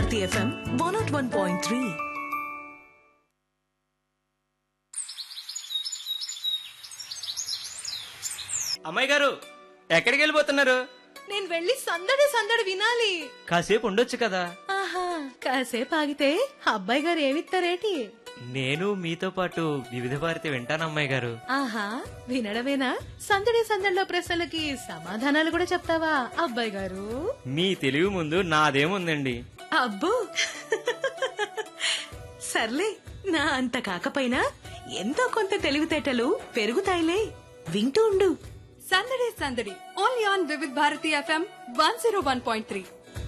Bharati FM one naught one point three అమ్మాయి గారు ఎక్కడికి వెళ్ళిపోతున్నారు నేను వెళ్ళి సందడి సందడి వినాలి కాసేపు ఉండొచ్చు కదా ఆహా కాసేపు ఆగితే అబ్బాయి గారు ఏమిస్తారేటి నేను మీతో పాటు వివిధ భారతి వింటాను అమ్మాయి గారు ఆహా వినడమేనా సందడి సందడిలో ప్రశ్నలకి సమాధానాలు కూడా చెప్తావా అబ్బాయి గారు మీ తెలివి ముందు నాదేముందండి అబ్బో సర్లే నా అంత కాకపోయినా ఎంతో కొంత తెలివితేటలు పెరుగుతాయిలే వింటూ ఉండు సందడి సందడి only on Vividh Bharati FM one zero one point three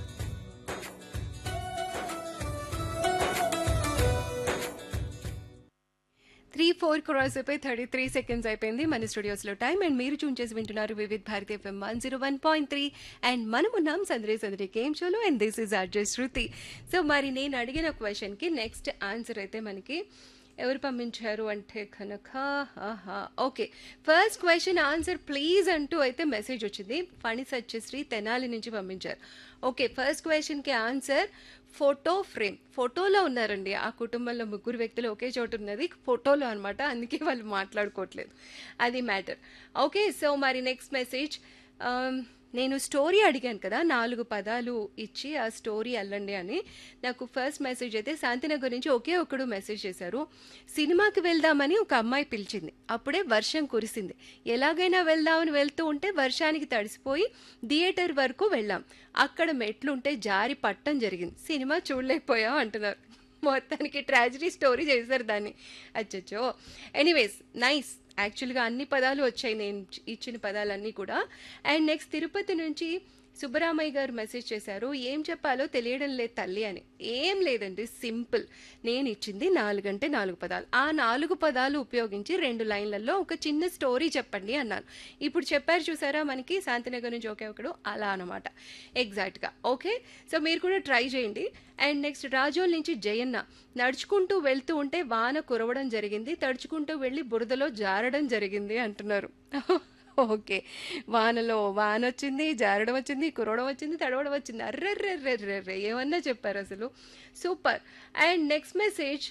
three four cross అయిపోయి థర్టీ త్రీ సెకండ్స్ అయిపోయింది మన స్టూడియోస్లో టైం అండ్ మీరు చూన్ చేసి వింటున్నారు Vividh Bharati FM one zero one point three and మనం ఉన్నాం సందడి సందడి గేమ్ షోలో and this is RJ Shruti so మరి నేను అడిగిన క్వశ్చన్కి నెక్స్ట్ ఆన్సర్ అయితే మనకి ఎవరు పంపించారు అంటే కనుక ఆహా okay first question answer please అంటూ అయితే మెసేజ్ వచ్చింది ఫణి సత్యశ్రీ తెనాలి నుంచి పంపించారు ఓకే ఫస్ట్ క్వశ్చన్కి ఆన్సర్ ఫోటో ఫ్రేమ్ ఫోటోలో ఉన్నారండి ఆ కుటుంబంలో ముగ్గురు వ్యక్తులు ఒకే చోటు ఉన్నది ఫోటోలో అనమాట అందుకే వాళ్ళు మాట్లాడుకోవట్లేదు అది మ్యాటర్ ఓకే సో మరి నెక్స్ట్ మెసేజ్ నేను స్టోరీ అడిగాను కదా నాలుగు పదాలు ఇచ్చి ఆ స్టోరీ అల్లండి అని నాకు ఫస్ట్ మెసేజ్ అయితే శాంతినగర్ నుంచి ఒకే ఒకడు మెసేజ్ చేశారు సినిమాకి వెళ్దామని ఒక అమ్మాయి పిలిచింది అప్పుడే వర్షం కురిసింది ఎలాగైనా వెళ్దామని వెళ్తూ ఉంటే వర్షానికి తడిసిపోయి థియేటర్ వరకు వెళ్ళాం అక్కడ మెట్లుంటే జారి పట్టం జరిగింది సినిమా చూడలేకపోయాం అంటున్నారు మొత్తానికి ట్రాజడీ స్టోరీ చేశారు దాన్ని అచ్చచ్చో ఎనీవేస్ నైస్ యాక్చువల్గా అన్ని పదాలు వచ్చాయి నేను ఇచ్చిన పదాలన్నీ కూడా అండ్ నెక్స్ట్ తిరుపతి నుంచి సుబ్బరామయ్య గారు మెసేజ్ చేశారు ఏం చెప్పాలో తెలియడం లేదు తల్లి అని ఏం లేదండి సింపుల్ నేను ఇచ్చింది నాలుగంటే నాలుగు పదాలు ఆ నాలుగు పదాలు ఉపయోగించి రెండు లైన్లలో ఒక చిన్న స్టోరీ చెప్పండి అన్నాను ఇప్పుడు చెప్పారు చూసారా మనకి శాంతినగర్ నుంచి ఒకే ఒకడు అలా అనమాట ఎగ్జాక్ట్గా ఓకే సో మీరు కూడా ట్రై చేయండి అండ్ నెక్స్ట్ రాజోల్ నుంచి జయన్న నడుచుకుంటూ వెళ్తూ ఉంటే వాన కురవడం జరిగింది తడుచుకుంటూ వెళ్ళి బురదలో జారడం జరిగింది అంటున్నారు ఓకే వానలో వాన వచ్చింది జారడం వచ్చింది కురవడం వచ్చింది తడవడం వచ్చింది అర్రెర్రెర్రెర్రె ఏమన్నా చెప్పారు అసలు super and next message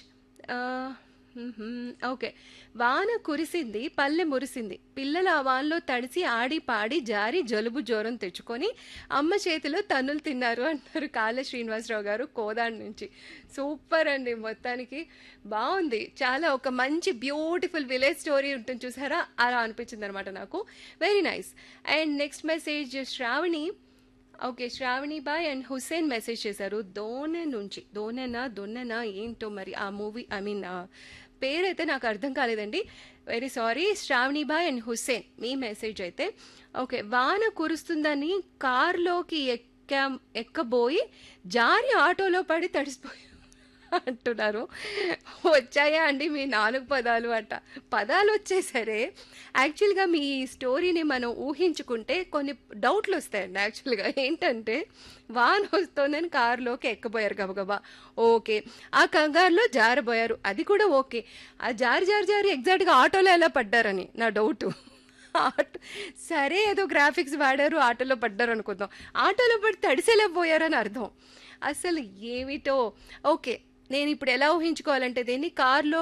okay వాన కురిసింది పల్లె మురిసింది పిల్లలు ఆ వానలో తడిసి ఆడి పాడి జారి జలుబు జ్వరం తెచ్చుకొని అమ్మ చేతిలో తన్నులు తిన్నారు అంటారు కాళ్ళ శ్రీనివాసరావు గారు కోదాడి నుంచి సూపర్ అండి మొత్తానికి బాగుంది చాలా ఒక మంచి బ్యూటిఫుల్ విలేజ్ స్టోరీ ఉంటుంది చూసారా అలా అనిపించింది అనమాట నాకు very nice and next message Shravani okay Shravani Bai and Hussain message చేశారు దోనె నుంచి దోనెనా దొన్నెనా ఏంటో మరి ఆ మూవీ ఐ మీన్ పేరైతే నాకు అర్థం కాలేదండి very sorry Shravani Bai and Hussain మీ మెసేజ్ అయితే ఓకే వాన కురుస్తుందని కార్లోకి ఎక్కా ఎక్కబోయి జారి ఆటోలో పడి తడిసిపోయి అంటున్నారు వచ్చాయా అండి మీ నాలుగు పదాలు అట పదాలు వచ్చేసరే యాక్చువల్గా మీ స్టోరీని మనం ఊహించుకుంటే కొన్ని డౌట్లు వస్తాయండి యాక్చువల్గా ఏంటంటే వాన వస్తోందని కారులోకి ఎక్కబోయారు గబగబా ఓకే ఆ కంగారులో జారబోయారు అది కూడా ఓకే ఆ జారి జారి జారి ఎగ్జాక్ట్గా ఆటోలో ఎలా పడ్డారని నా డౌటు ఆటో సరే ఏదో గ్రాఫిక్స్ వాడారు ఆటోలో పడ్డారు అనుకుందాం ఆటోలో పడి తడిసేలా పోయారని అర్థం అసలు ఏమిటో ఓకే నేను ఇప్పుడు ఎలా ఊహించుకోవాలంటే దీన్ని కార్లో